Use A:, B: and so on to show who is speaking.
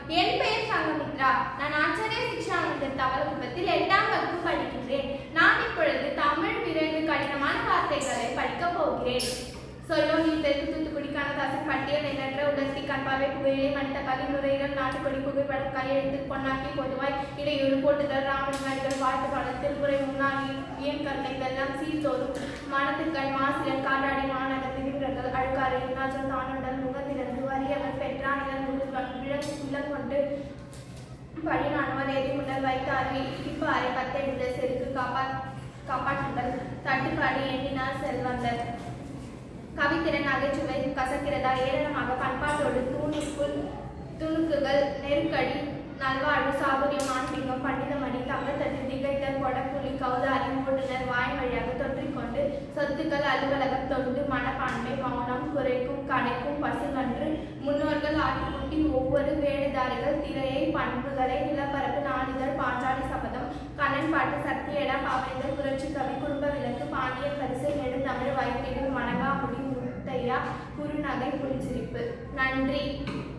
A: என் பெயர் சங்கமித்ரா நான் ஆச்சாரிய சிக்ஷா மந்திர் தவளகுப்பத்தில் எட்டாம் வகுப்பு படிக்கின்றேன் நான் இப்பொழுது தமிழ் விரைந்து கடினமான வார்த்தைகளை படிக்கப் போகிறேன் சொல்லோ நீ தெற்கு தூத்துக்குடி கண்ணதாசன் பட்டியல் எண்ணற்ற உடற்சி கண்பாவை புகையிலை மனித கவி நுரையீரல் நாட்டுக்கொடி புகைப்படம் கையெழுத்து பொன்னாக்கி பொதுவாய் இடையூறு போட்டுதல் ராமநாடுகள் வாழ்த்து பாடல் திருமுறை முன்னாடி ஏன் கருணை வெள்ளம் சீர்தோறும் மனத்துக்கள் மாசிலன் காண்டாடி மாநகர் திகின்றர்கள் அழுக்காறு இன்னாச்சல் தானுடல் முகத்திலிருந்து வரியவர் பெற்றானிகள் முழுவன் விழங்கு உள்ளம் கொண்டு பழினானவர் எதி முன்னர் வைத்த அருவி இப்பாறை பத்தெடுத்த செருக்கு காப்பா காப்பாற்றுதல் தட்டுப்பாடு எண்ணினார் செல்வந்தர் கவித்திறன் நகைச்சுவை கசக்கிறதா ஏராளமாக பண்பாட்டோடு தூணிற்குள் துணுக்குகள் நெருக்கடி நல்வாழ்வு சாதுரியம் ஆன்மீகம் பண்டிதமணி தங்கத்தட்டு திகைத்தல் கொடப்புலி கௌதாரி ஓட்டுநர் வாய் வழியாக தொற்றிக்கொண்டு சொத்துக்கள் அலுவலகம் தொண்டு மனப்பான்மை மௌனம் குறைக்கும் கடைக்கும் பசுங்கன்று முன்னோர்கள் ஆட்டுக்குட்டி ஒவ்வொரு வேடுதாரிகள் திரையை பண்புகளை நிலப்பரப்பு நாளிதழ் பாஞ்சாலி சபதம் கண்ணன் பாட்டு சக்தியடா பாவேந்தர் புரட்சி கவி குடும்ப விளக்கு பாண்டிய பரிசு நெடுந்தமிழ் வைத்திடு மணகாமுடி முத்தையா குறுநகை புலிச்சிரிப்பு நன்றி